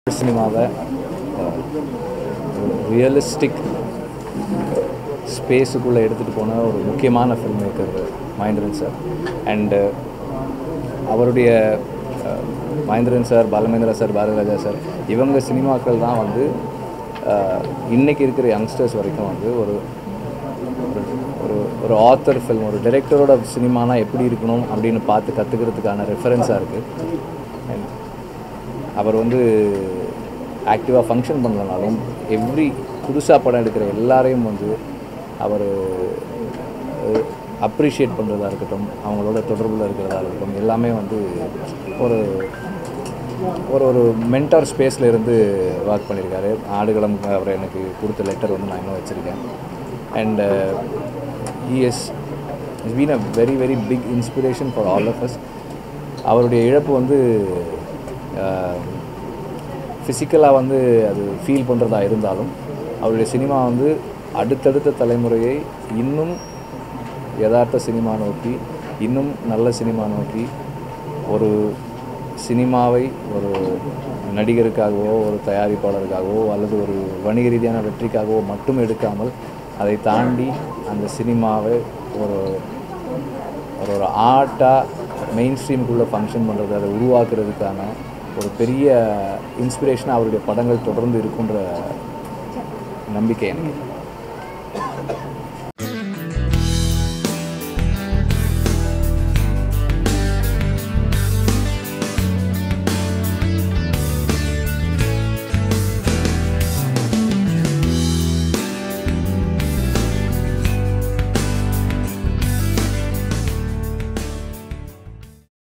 சினிமாவை ரியலிஸ்டிக் ஸ்பேஸுக்குள்ளே எடுத்துகிட்டு போன ஒரு முக்கியமான film maker Mahendran sir and அவருடைய ah, Mahendran sir Balamahendra sir Bharathiraja sir இவங்க சினிமாக்கள் தான் வந்து அஹ், இன்னைக்கு இருக்கிற யங்ஸ்டர்ஸ் வரைக்கும் வந்து ஒரு ஒரு- ஒரு ஒரு ஆத்தர் ஃபில்ம் ஒரு டைரக்டரோட சினிமானா எப்படி இருக்கணும் அப்படின்னு பார்த்து கற்றுக்கிறதுக்கான ரெஃபரன்ஸாக இருக்குது அவர் வந்து ஆக்டிவாக ஃபங்க்ஷன் பண்ணலனாலும் எவ்ரி புதுசாக படம் எடுக்கிற எல்லாரையும் வந்து அவர் அப்ரிஷியேட் பண்ணுறதா இருக்கட்டும் அவங்களோட தொடர்பில் இருக்கிறதா இருக்கட்டும் எல்லாமே வந்து ஒரு ஒரு ஒரு மென்டார் ஸ்பேஸில் இருந்து ஒர்க் பண்ணியிருக்காரு ஆடுகளம் அவர் எனக்கு கொடுத்த லெட்டர் வந்து நான் இன்னும் வச்சுருக்கேன் and he's is been a very very big inspiration for all of us அவருடைய இழப்பு வந்து ஃபிசிக்கலாக வந்து அது ஃபீல் பண்ணுறதா இருந்தாலும் அவருடைய சினிமா வந்து அடுத்தடுத்த தலைமுறையை இன்னும் யதார்த்த சினிமா நோக்கி இன்னும் நல்ல சினிமா நோக்கி ஒரு சினிமாவை ஒரு நடிகருக்காகவோ ஒரு தயாரிப்பாளருக்காகவோ அல்லது ஒரு வணிக ரீதியான வெற்றிக்காகவோ மட்டும் எடுக்காமல் அதை தாண்டி அந்த சினிமாவை ஒரு ஒரு ஒரு ஆர்ட்டாக மெயின் ஸ்ட்ரீமுக்குள்ளே ஃபங்க்ஷன் பண்ணுறது அதை உருவாக்குறதுக்கான ஒரு பெரிய இன்ஸ்பிரேஷனாக அவருடைய படங்கள் தொடர்ந்து இருக்குன்ற நம்பிக்கை எனக்கு